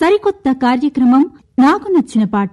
సరికొత్త కార్యక్రమం నాకు నచ్చిన పాట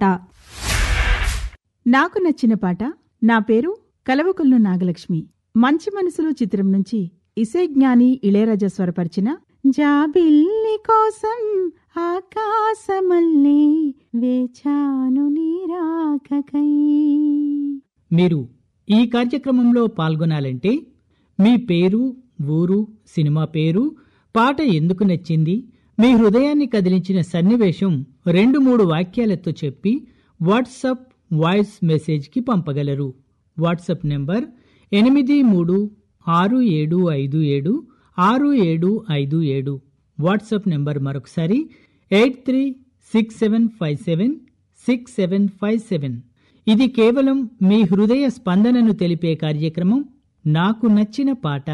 నాకు నచ్చిన పాట నా పేరు కలవకొల్లు నాగలక్ష్మి మంచి మనసులో చిత్రం నుంచి ఇసే జ్ఞాని ఇళయరాజా స్వరపరిచిన జాబిల్లి కోసం ఆకాశమల్లే వేచాను నీరాకకై మీరు ఈ కార్యక్రమంలో పాల్గొనాలంటే మీ పేరు ఊరు సినిమా పేరు పాట ఎందుకు నచ్చింది మీ హృదయాన్ని కదిలించిన సన్నివేశం రెండు మూడు వాక్యాలతో చెప్పి వాట్సప్ వాయిస్ మెసేజ్కి పంపగలరు వాట్సప్ నెంబర్ ఎనిమిది మూడు ఆరు ఏడు ఐదు ఏడు ఆరు ఏడు ఐదు ఏడు వాట్సాప్ నెంబర్ మరొకసారి eight three six seven five seven six seven five seven ఇది కేవలం మీ హృదయ స్పందనను తెలిపే కార్యక్రమం నాకు నచ్చిన పాట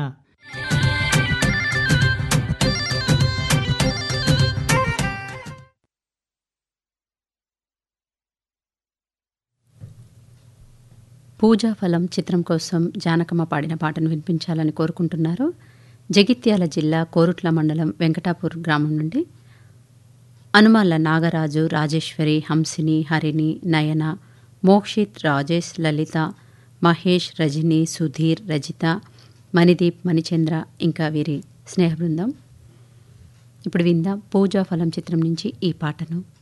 పూజాఫలం చిత్రం కోసం జానకమ్మ పాడిన పాటను వినిపించాలని కోరుకుంటున్నారు జగిత్యాల జిల్లా కోరుట్ల మండలం వెంకటాపూర్ గ్రామం నుండి అనుమాల నాగరాజు రాజేశ్వరి హంసిని హరిణి నయన మోక్షిత్ రాజేష్ లలిత మహేష్ రజని సుధీర్ రజిత మణిదీప్ మణిచంద్ర ఇంకా వీరి స్నేహ బృందం ఇప్పుడు విందాం పూజాఫలం చిత్రం నుంచి ఈ పాటను